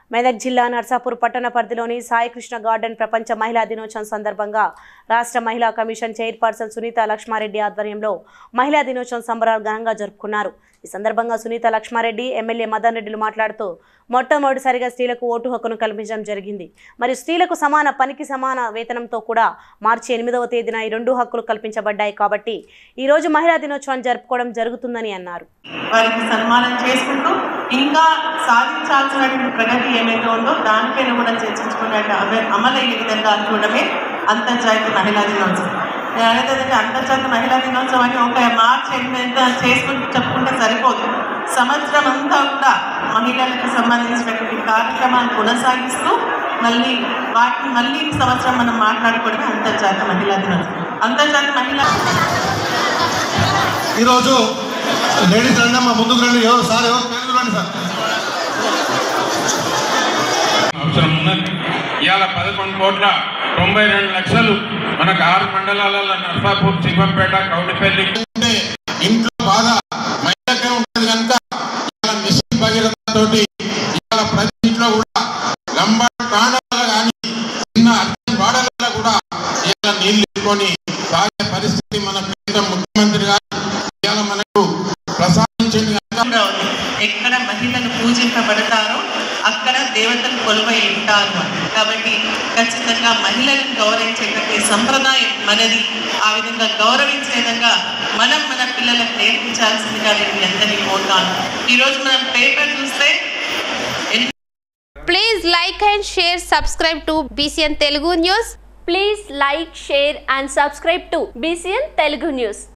మెదక్ జిల్లా నర్సాపూర్ పట్టణ పరిధిలోని సాయికృష్ణ గార్డెన్ ప్రపంచ మహిళా దినోత్సవం సందర్భంగా రాష్ట్ర మహిళా కమిషన్ చైర్పర్సన్ సునీత లక్ష్మారెడ్డి ఆధ్వర్యంలో మహిళా దినోత్సవం సంబరాలు ఘనంగా జరుపుకున్నారు ఈ సందర్భంగా సునీత లక్ష్మారెడ్డి ఎమ్మెల్యే మదన్ రెడ్డిలు మాట్లాడుతూ మొట్టమొదటిసారిగా స్త్రీలకు ఓటు హక్కును కల్పించడం జరిగింది మరియు స్త్రీలకు సమాన పనికి సమాన వేతనంతో కూడా మార్చి ఎనిమిదవ తేదీన ఈ రెండు హక్కులు కల్పించబడ్డాయి కాబట్టి ఈ రోజు మహిళా దినోత్సవాన్ని జరుపుకోవడం జరుగుతుందని అన్నారు వారికి సన్మానం చేసుకుంటూ ఇంకా సాధించాల్సినటువంటి ప్రగతి ఏమైతే ఉందో దానిపైన కూడా చర్చించుకునే అవ- అమలయ్యే విధంగా చూడడమే అంతర్జాతీయ మహిళా దినోత్సవం నేను అనేది ఏంటంటే అంతర్జాతీయ మహిళా దినోత్సవం అని ఒక మార్చి ఎనిమిది చేసుకుంటూ చెప్పుకుంటే సరిపోదు సంవత్సరం అంతా కూడా మహిళలకు సంబంధించినటువంటి కార్యక్రమాలు కొనసాగిస్తూ మళ్ళీ వాటిని మళ్ళీ ఈ సంవత్సరం మనం మాట్లాడుకోవడమే అంతర్జాతీయ మహిళా దినోత్సవం అంతర్జాతీయ మహిళా ఈరోజు లేడీస్ రండి అమ్మా ముందుకు రండి ఎవరు సార్ ఎవరు పేరు రండి సార్ అవసరం ఉన్నది ఇవాళ పదకొండు కోట్ల తొంభై రెండు లక్షలు మనకు ఆరు మండలాలలో నర్సాపూర్ శివంపేట కౌడిపల్లి అంటే ఇంట్లో బాధ మహిళకే ఉంటుంది కనుక ఇవాళ మిషన్ భగీరథ తోటి ఇవాళ ప్రతి ఇంట్లో కూడా లంబాడి కాండాలలో కానీ చిన్న అర్జున్ వాడలలో కూడా ఇవాళ నీళ్లు ఇచ్చుకొని తాగే పరిస్థితి మన కేంద్ర ముఖ్యమంత్రి గారు ఇవాళ మనకు ప్రసాదించింది కనుక కూడా ఉంది ఎక్కడ మహిళలు పూజింపబడతారో అక్కడ దేవతలు కొలువై ఉంటారు అని కాబట్టి ఖచ్చితంగా మహిళలను గౌరవించేటువంటి సంప్రదాయం మనది ఆ విధంగా గౌరవించే విధంగా మనం మన పిల్లలకు నేర్పించాల్సిందిగా నేను మీ అందరినీ కోరుతాను ఈరోజు మనం పేపర్ చూస్తే ఎన్నో Please like and share, subscribe to BCN Telugu News. Please like, share and subscribe to BCN Telugu News.